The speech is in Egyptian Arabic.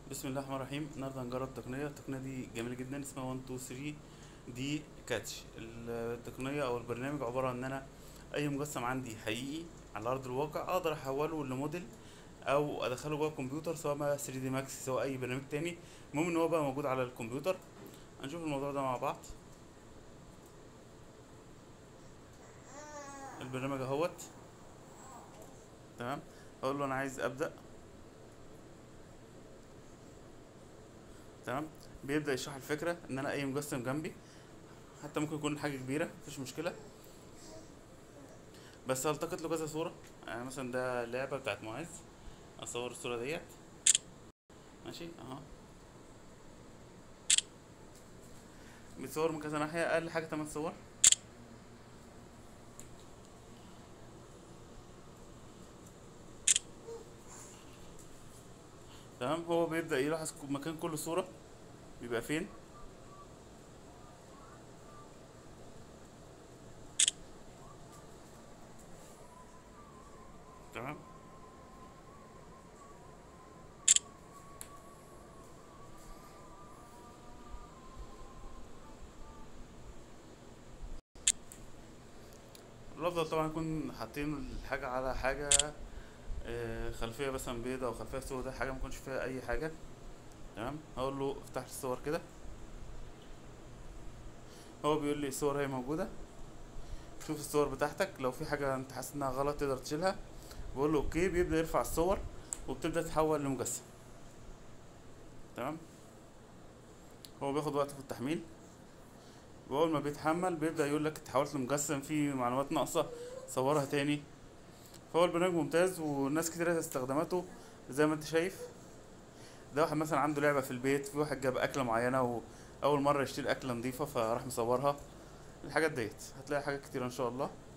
بسم الله الرحمن الرحيم النهارده هنجرب تقنية التقنية دي جميلة جدا اسمها 1 2 3 دي كاتش التقنية او البرنامج عبارة عن ان انا اي مجسم عندي حقيقي على ارض الواقع اقدر احوله لموديل او ادخله جوه الكمبيوتر سواء ما 3 دي ماكس سواء اي برنامج تاني المهم ان هو بقى موجود على الكمبيوتر هنشوف الموضوع ده مع بعض البرنامج اهوت تمام اقول له انا عايز ابدا تمام بيبدا يشرح الفكره ان انا اي مجسم جنبي حتى ممكن يكون حاجه كبيره مفيش مشكله بس هلتقط له كذا صوره يعني مثلا ده لعبه بتاعت معاذ اصور الصوره ديت ماشي اهو بتصور من كذا ناحيه اقل حاجه 8 صور تمام هو بيبدأ يلاحظ ك- مكان كل صورة بيبقى فين تمام الأفضل طبعا يكون حاطين الحاجة على حاجة آه، خلفية مثلا بيضة أو خلفية سوداء حاجة ميكونش فيها أي حاجة تمام هقول له افتح لي الصور كده هو بيقول لي الصور هي موجودة شوف الصور بتاعتك لو في حاجة انت حاسس انها غلط تقدر تشيلها بقول له اوكي بيبدأ يرفع الصور وبتبدأ تتحول لمجسم تمام هو بياخد وقت في التحميل واول ما بيتحمل بيبدأ يقول لك اتحولت لمجسم في معلومات ناقصة صورها تاني فهو البرنامج ممتاز والناس كتير استخدمته زي ما انت شايف ده واحد مثلا عنده لعبة في البيت في واحد جاب أكلة معينة وأول مرة يشتري أكلة نظيفة فراح مصورها الحاجات ديت هتلاقي حاجات كتير إن شاء الله